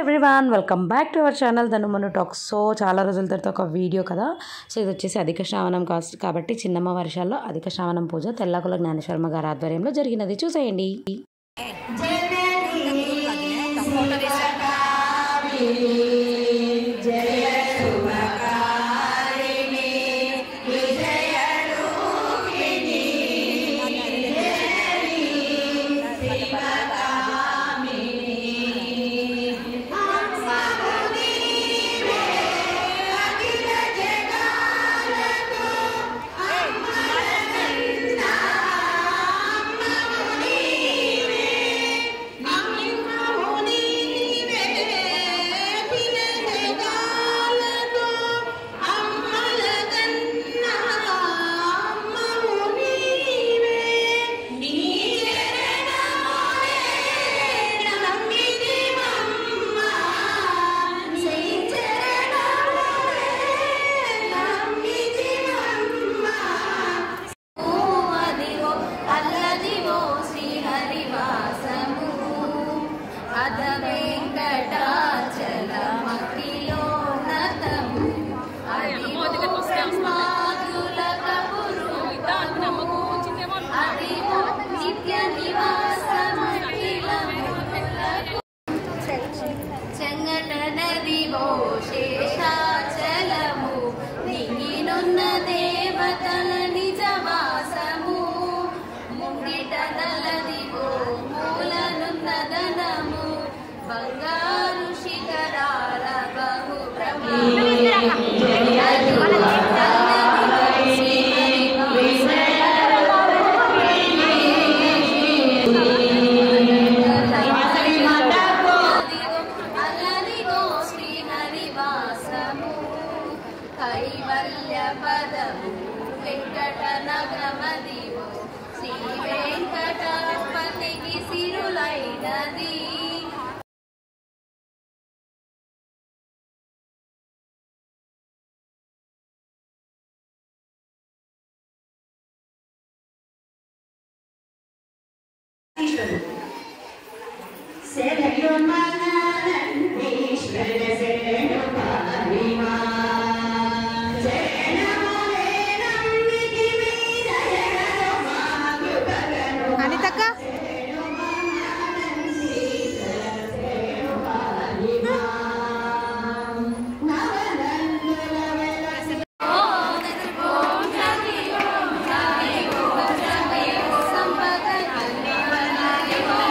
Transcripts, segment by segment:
everyone welcome back to our channel తను మన talk so చాలా రోజుల తర్వాత ఒక వీడియో కదా సో ఇది వచ్చేసి అధిక శ్రావణం కాస్ కాబట్టి చిన్నమ్మ వర్షాల్లో అధిక శ్రావణం పూజ తెల్లాకుల జ్ఞానేశ్వర్మ గారి ఆధ్వర్యంలో జరిగినది చూసేయండి అల్లదివో శ్రీహరివాసము అద వెంకటాచలమకిలో నతము అదివో బ్రహ్మాదుల కపురు అదివో నిత్య నివాసమఖిలములకు చెంగట నదివో శేషాచలము నింగినున్న దేవతల నిజవాసము ముంగిట నలదివో మూలనున్న ధనము బంగారు శిఖరాల బహు అల్లదిగో శ్రీహరివాసము కైవల్య పదము వెంకట నగమదివో శ్రీ వెంకటపతికి సిరులైనది అనితక్క సంపద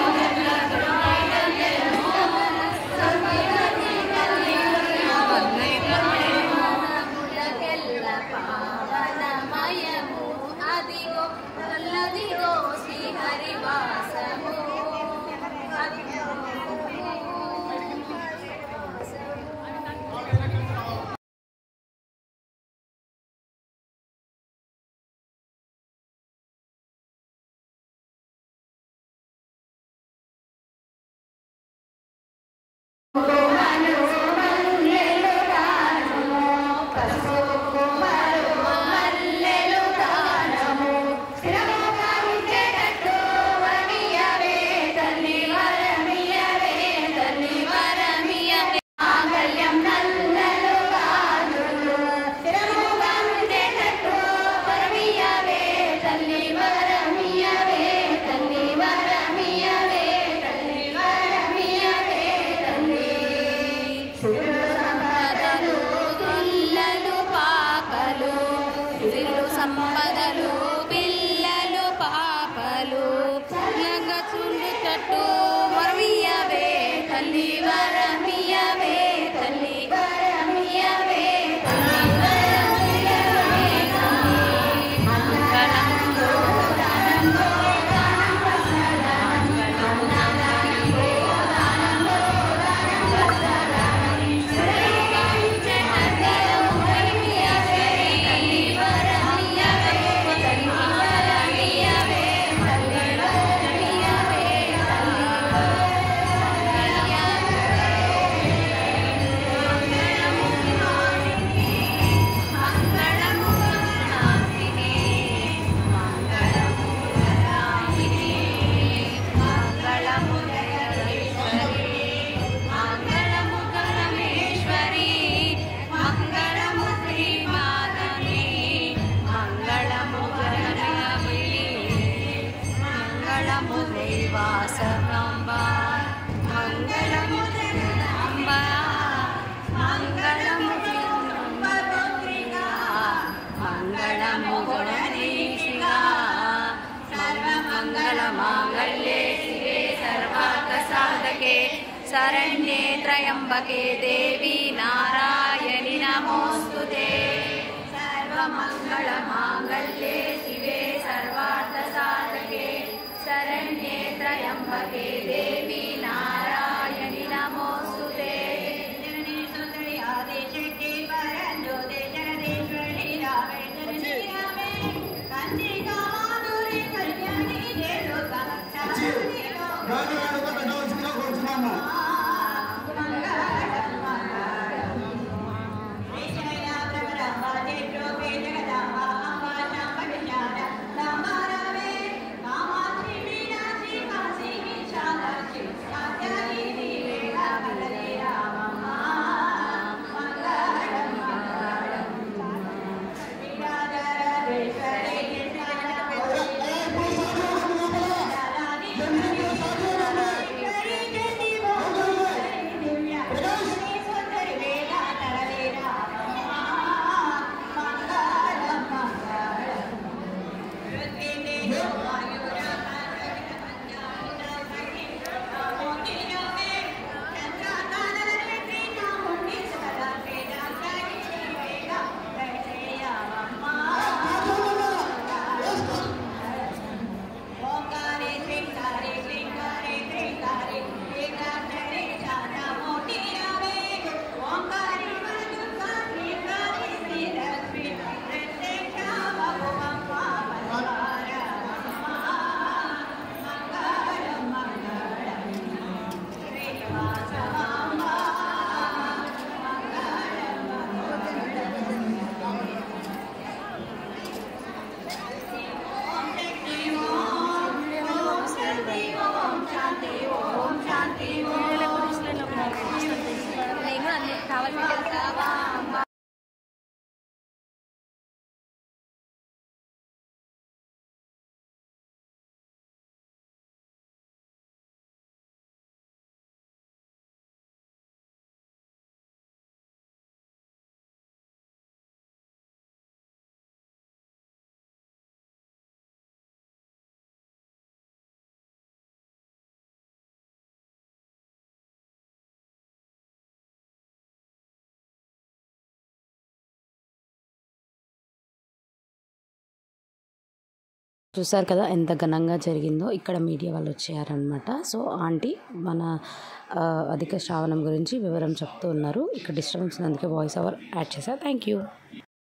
శరణ్యే త్రయంబకే దేవి నారాయణి నమోऽस्तु ते सर्वमङ्गलमाङ्गल्ये शिवे सर्वार्थसाधके शरण्ये त्र्यम्बके देवी नारायणि नमोऽस्तु ते जननी सुन्दरि आदिशक्ति परञ्जोते जगदीश्वरि रामे जननी रामे कन्यका माधुरी कल्याणी देवता రాను రాను కొత్త డోసుగా కూర్చున్నాము చూసారు కదా ఎంత ఘనంగా జరిగిందో ఇక్కడ మీడియా వాళ్ళు వచ్చారనమాట సో ఆంటీ మన ఆ, అధిక శ్రావణం గురించి వివరం చెప్తూ ఉన్నారు ఇక్కడ డిస్టర్బెన్స్ అందుకే వాయిస్ ఓవర్ యాడ్ చేశారు థ్యాంక్ యూ